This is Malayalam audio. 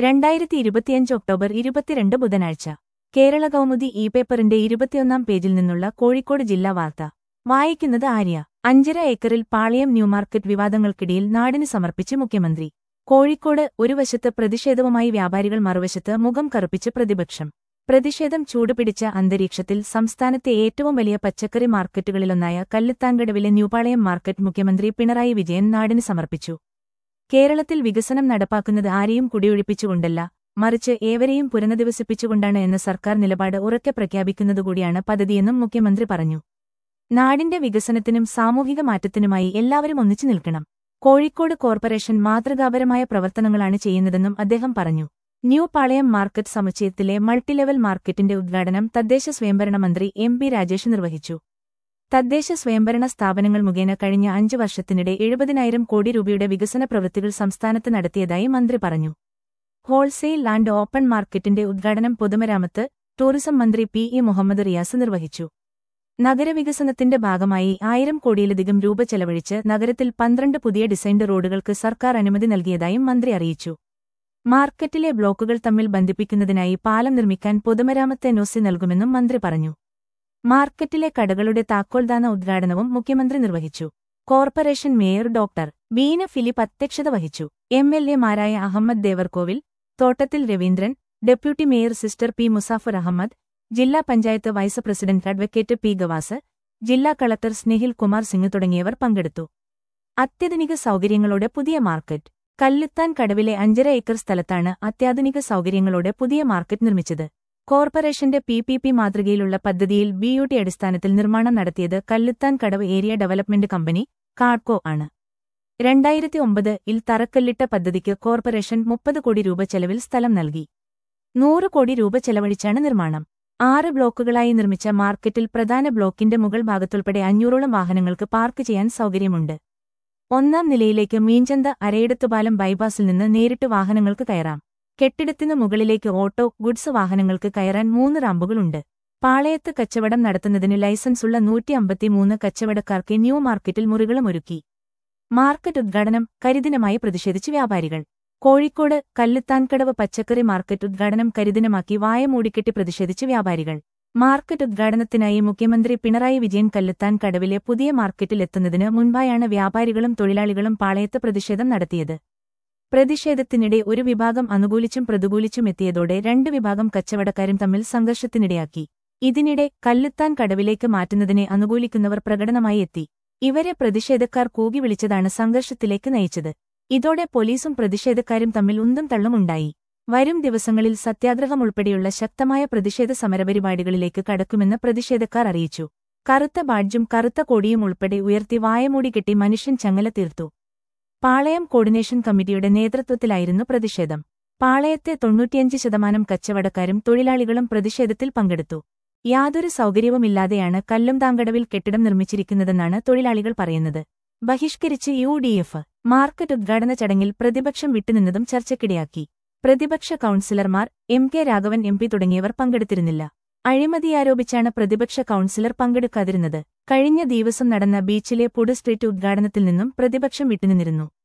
രണ്ടായിരത്തി ഇരുപത്തിയഞ്ച് ഒക്ടോബർ ഇരുപത്തിരണ്ട് ബുധനാഴ്ച കേരള കൗമുദി ഇ പേപ്പറിന്റെ ഇരുപത്തിയൊന്നാം പേജിൽ നിന്നുള്ള കോഴിക്കോട് ജില്ലാ വാർത്ത വായിക്കുന്നത് ആര്യ അഞ്ചര ഏക്കറിൽ പാളയം ന്യൂമാർക്കറ്റ് വിവാദങ്ങൾക്കിടയിൽ നാടിന് സമർപ്പിച്ച് മുഖ്യമന്ത്രി കോഴിക്കോട് ഒരു വശത്ത് പ്രതിഷേധവുമായി വ്യാപാരികൾ മറുവശത്ത് മുഖം കറുപ്പിച്ച് പ്രതിപക്ഷം പ്രതിഷേധം ചൂടുപിടിച്ച അന്തരീക്ഷത്തിൽ സംസ്ഥാനത്തെ ഏറ്റവും വലിയ പച്ചക്കറി മാർക്കറ്റുകളിലൊന്നായ കല്ലുത്താൻകടവിലെ ന്യൂപാളയം മാർക്കറ്റ് മുഖ്യമന്ത്രി പിണറായി വിജയൻ നാടിന് സമർപ്പിച്ചു കേരളത്തിൽ വികസനം നടപ്പാക്കുന്നത് ആരെയും കുടിയൊഴിപ്പിച്ചുകൊണ്ടല്ല മറിച്ച് ഏവരെയും പുനരധിവസിപ്പിച്ചുകൊണ്ടാണ് എന്ന സർക്കാർ നിലപാട് ഉറക്കെ പ്രഖ്യാപിക്കുന്നതുകൂടിയാണ് പദ്ധതിയെന്നും മുഖ്യമന്ത്രി പറഞ്ഞു നാടിന്റെ വികസനത്തിനും സാമൂഹിക മാറ്റത്തിനുമായി എല്ലാവരും ഒന്നിച്ചു നിൽക്കണം കോഴിക്കോട് കോർപ്പറേഷൻ മാതൃകാപരമായ പ്രവർത്തനങ്ങളാണ് ചെയ്യുന്നതെന്നും അദ്ദേഹം പറഞ്ഞു ന്യൂ പാളയം മാർക്കറ്റ് സമുച്ചയത്തിലെ മൾട്ടിലെവൽ മാർക്കറ്റിന്റെ ഉദ്ഘാടനം തദ്ദേശ സ്വയംഭരണ മന്ത്രി എം പി രാജേഷ് നിർവഹിച്ചു തദ്ദേശ സ്വയംഭരണ സ്ഥാപനങ്ങൾ മുഖേന കഴിഞ്ഞ അഞ്ചു വർഷത്തിനിടെ എഴുപതിനായിരം കോടി രൂപയുടെ വികസന പ്രവൃത്തികൾ സംസ്ഥാനത്ത് നടത്തിയതായി മന്ത്രി പറഞ്ഞു ഹോൾസെയിൽ ലാൻഡ് ഓപ്പൺ മാർക്കറ്റിന്റെ ഉദ്ഘാടനം പൊതുമരാമത്ത് ടൂറിസം മന്ത്രി പി ഇ മുഹമ്മദ് റിയാസ് നിർവഹിച്ചു നഗരവികസനത്തിന്റെ ഭാഗമായി ആയിരം കോടിയിലധികം രൂപ ചെലവഴിച്ച് നഗരത്തിൽ പന്ത്രണ്ട് പുതിയ ഡിസൈൻഡ് റോഡുകൾക്ക് സർക്കാർ അനുമതി നൽകിയതായും മന്ത്രി അറിയിച്ചു മാർക്കറ്റിലെ ബ്ലോക്കുകൾ തമ്മിൽ ബന്ധിപ്പിക്കുന്നതിനായി പാലം നിർമ്മിക്കാൻ പൊതുമരാമത്ത് എൻഒസി നൽകുമെന്നും മന്ത്രി പറഞ്ഞു മാർക്കറ്റിലെ കടകളുടെ താക്കോൽദാന ഉദ്ഘാടനവും മുഖ്യമന്ത്രി നിർവഹിച്ചു corporation mayor doctor Beena Philip അധ്യക്ഷത വഹിച്ചു എം എൽ എമാരായ Ahammed Devarkovil Thottathil Raveendran deputy mayor sister P Musafar Ahammed ജില്ലാ panchayat vice president advocate P Gavas ജില്ലാ കളക്ടർ സ്നേഹിൽ കുമാർ സിംഗ് തുടങ്ങിയവർ പങ്കെടുത്തു അത്യധുനിക സൗകര്യങ്ങളോടെ പുതിയ മാർക്കറ്റ് കല്ലുത്താൻ കടവിലെ അഞ്ചര ഏക്കർ സ്ഥലത്താണ് അത്യാധുനിക സൗകര്യങ്ങളോടെ പുതിയ മാർക്കറ്റ് നിർമ്മിച്ചത് കോർപ്പറേഷന്റെ പി പി പി മാതൃകയിലുള്ള പദ്ധതിയിൽ ബിയുടി അടിസ്ഥാനത്തിൽ നിർമ്മാണം നടത്തിയത് Kalluthan Kadavu area development company KADCO ആണ് രണ്ടായിരത്തി ഒമ്പത് ഇൽ തറക്കല്ലിട്ട പദ്ധതിക്ക് കോർപ്പറേഷൻ മുപ്പത് കോടി രൂപ ചെലവിൽ സ്ഥലം നൽകി നൂറ് കോടി രൂപ ചെലവഴിച്ചാണ് നിർമ്മാണം ആറ് ബ്ലോക്കുകളായി നിർമ്മിച്ച മാർക്കറ്റിൽ പ്രധാന ബ്ലോക്കിന്റെ മുകൾ ഭാഗത്തുൾപ്പെടെ അഞ്ഞൂറോളം വാഹനങ്ങൾക്ക് പാർക്ക് ചെയ്യാൻ സൗകര്യമുണ്ട് ഒന്നാം നിലയിലേക്ക് മീഞ്ചന്ത അരയിടത്തുപാലം ബൈപ്പാസിൽ നിന്ന് നേരിട്ട് വാഹനങ്ങൾക്ക് കയറാം കെട്ടിടത്തിനു മുകളിലേക്ക് ഓട്ടോ ഗുഡ്സ് വാഹനങ്ങൾക്ക് കയറാൻ മൂന്ന് റാമ്പുകളുണ്ട് പാളയത്ത് കച്ചവടം നടത്തുന്നതിന് ലൈസൻസുള്ള നൂറ്റി അമ്പത്തിമൂന്ന് കച്ചവടക്കാർക്ക് ന്യൂ മാർക്കറ്റിൽ മുറികളും ഒരുക്കി മാർക്കറ്റ് ഉദ്ഘാടനം കരിദിനമായി പ്രതിഷേധിച്ച് വ്യാപാരികൾ കോഴിക്കോട് കല്ലുത്താൻകടവ് പച്ചക്കറി മാർക്കറ്റ് ഉദ്ഘാടനം കരിദിനമാക്കി വായ മൂടിക്കെട്ടി പ്രതിഷേധിച്ച് വ്യാപാരികൾ മാർക്കറ്റ് ഉദ്ഘാടനത്തിനായി മുഖ്യമന്ത്രി പിണറായി വിജയൻ കല്ലുത്താൻ കടവിലെ പുതിയ മാർക്കറ്റിൽ എത്തുന്നതിന് മുൻപായാണ് വ്യാപാരികളും തൊഴിലാളികളും പാളയത്ത് പ്രതിഷേധം നടത്തിയത് പ്രതിഷേധത്തിനിടെ ഒരു വിഭാഗം അനുകൂലിച്ചും പ്രതികൂലിച്ചും എത്തിയതോടെ രണ്ട് വിഭാഗം കച്ചവടക്കാരും തമ്മിൽ സംഘർഷത്തിനിടയാക്കി ഇതിനിടെ കല്ലുത്താൻ കടവിലേക്ക് മാറ്റുന്നതിനെ അനുകൂലിക്കുന്നവർ പ്രകടനമായി എത്തി ഇവരെ പ്രതിഷേധക്കാർ കൂകി വിളിച്ചതാണ് സംഘർഷത്തിലേക്ക് നയിച്ചത് ഇതോടെ പോലീസും പ്രതിഷേധക്കാരും തമ്മിൽ ഉന്തും തള്ളുമുണ്ടായി വരും ദിവസങ്ങളിൽ സത്യാഗ്രഹം ഉൾപ്പെടെയുള്ള ശക്തമായ പ്രതിഷേധ സമരപരിപാടികളിലേക്ക് കടക്കുമെന്ന് പ്രതിഷേധക്കാർ അറിയിച്ചു കറുത്ത ബാഡ്ജും കറുത്ത കൊടിയും ഉൾപ്പെടെ ഉയർത്തി വായമൂടി കെട്ടി മനുഷ്യൻ ചങ്ങല തീർത്തു പാളയം കോർഡിനേഷൻ കമ്മിറ്റിയുടെ നേതൃത്വത്തിലായിരുന്നു പ്രതിഷേധം പാളയത്തെ തൊണ്ണൂറ്റിയഞ്ച് ശതമാനം കച്ചവടക്കാരും തൊഴിലാളികളും പ്രതിഷേധത്തിൽ പങ്കെടുത്തു യാതൊരു സൗകര്യവുമില്ലാതെയാണ് കല്ലുംതാങ്കടവിൽ കെട്ടിടം നിർമ്മിച്ചിരിക്കുന്നതെന്നാണ് തൊഴിലാളികൾ പറയുന്നത് ബഹിഷ്കരിച്ച് യു ഡി എഫ് മാർക്കറ്റ് ഉദ്ഘാടന ചടങ്ങിൽ പ്രതിപക്ഷം വിട്ടുനിന്നതും ചർച്ചയ്ക്കിടയാക്കി പ്രതിപക്ഷ കൌൺസിലർമാർ M K Raghavan M P തുടങ്ങിയവർ പങ്കെടുത്തിരുന്നില്ല അഴിമതിയാരോപിച്ചാണ് പ്രതിപക്ഷ കൌൺസിലർ പങ്കെടുക്കാതിരുന്നത് കഴിഞ്ഞ ദിവസം നടന്ന ബീച്ചിലെ പുഡ് സ്ട്രീറ്റ് ഉദ്ഘാടനത്തിൽ നിന്നും പ്രതിപക്ഷം വിട്ടുനിന്നിരുന്നു